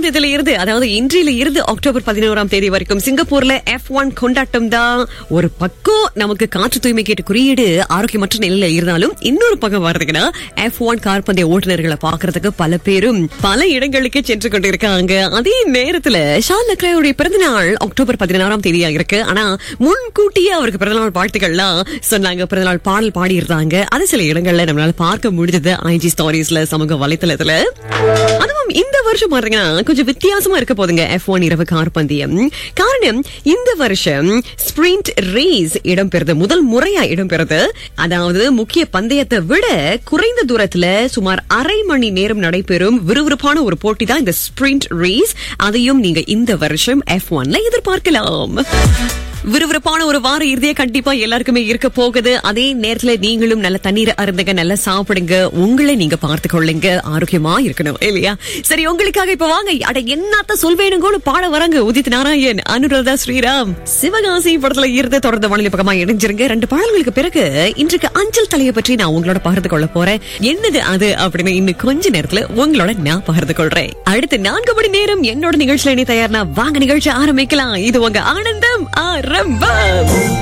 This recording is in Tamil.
பதினோராம் தேதியில இருந்து அதாவது இன்றில இருந்து அக்டோபர் பதினோராம் தேதி வரைக்கும் சிங்கப்பூர்ல எஃப் ஒன் கொண்டாட்டம் தான் ஒரு பக்கம் நமக்கு காற்று தூய்மை கேட்டு குறியீடு ஆரோக்கியமற்ற நிலையில இருந்தாலும் இன்னொரு பக்கம் வர்றதுக்குன்னா எஃப் ஒன் கார்பந்தய ஓட்டுநர்களை பாக்குறதுக்கு பல பேரும் பல இடங்களுக்கு சென்று கொண்டிருக்காங்க அதே நேரத்துல ஷால் லக்ராவுடைய பிறந்தநாள் அக்டோபர் பதினாறாம் தேதியா இருக்கு ஆனா முன்கூட்டியே அவருக்கு பிறந்தநாள் வாழ்த்துக்கள்லாம் சொன்னாங்க பிறந்தநாள் பாடல் பாடி இருந்தாங்க அது சில இடங்கள்ல நம்மளால பார்க்க முடிஞ்சது ஐஜி ஸ்டோரிஸ்ல சமூக வலைத்தளத்துல அதுவும் இந்த வருஷம் பாத்தீங்கன்னா கொஞ்சம் வித்தியாசமா இருக்க போதுங்க எஃப் ஒன் இரவு கார் பந்தயம் காரணம் இந்த வருஷம் ஸ்பிரிண்ட் ரேஸ் இடம்பெறுது முதல் முறையா இடம்பெறுது அதாவது முக்கிய பந்தயத்தை விட குறைந்த தூரத்துல சுமார் அரை மணி நேரம் நடைபெறும் விறுவிறுப்பான ஒரு போட்டி தான் இந்த ஸ்பிரிண்ட் ரேஸ் அதையும் நீங்க இந்த வருஷம் எஃப் ஒன்ல எதிர்பார்க்கலாம் விறுவிறுப்பான ஒரு வார இறுதியே கண்டிப்பா எல்லாருக்குமே இருக்க போகுது அதே நேரத்துல நீங்களும் நல்ல தண்ணீர் அருந்துங்க நல்லா சாப்பிடுங்க உங்களை நீங்க பார்த்து கொள்ளுங்க ஆரோக்கியமா இருக்கணும் இல்லையா சரி உங்களுக்காக இப்ப வாங்க அட என்னத்த சொல்வேணுங்கன்னு பாட வராங்க உதித் நாராயண் அனுராதா ஸ்ரீராம் சிவகாசி படத்துல இருந்து தொடர்ந்து வானிலை பக்கமா இணைஞ்சிருங்க ரெண்டு பாடல்களுக்கு பிறகு இன்றைக்கு அஞ்சல் தலையை பற்றி நான் உங்களோட பகிர்ந்து கொள்ள போறேன் என்னது அது அப்படின்னு இன்னும் கொஞ்ச நேரத்துல உங்களோட நான் பகிர்ந்து கொள்றேன் அடுத்த நான்கு மணி நேரம் என்னோட நிகழ்ச்சியில இனி தயார்னா வாங்க நிகழ்ச்சி ஆரம்பிக்கலாம் இது உங்க ஆனந்தம் ஆரம்பம்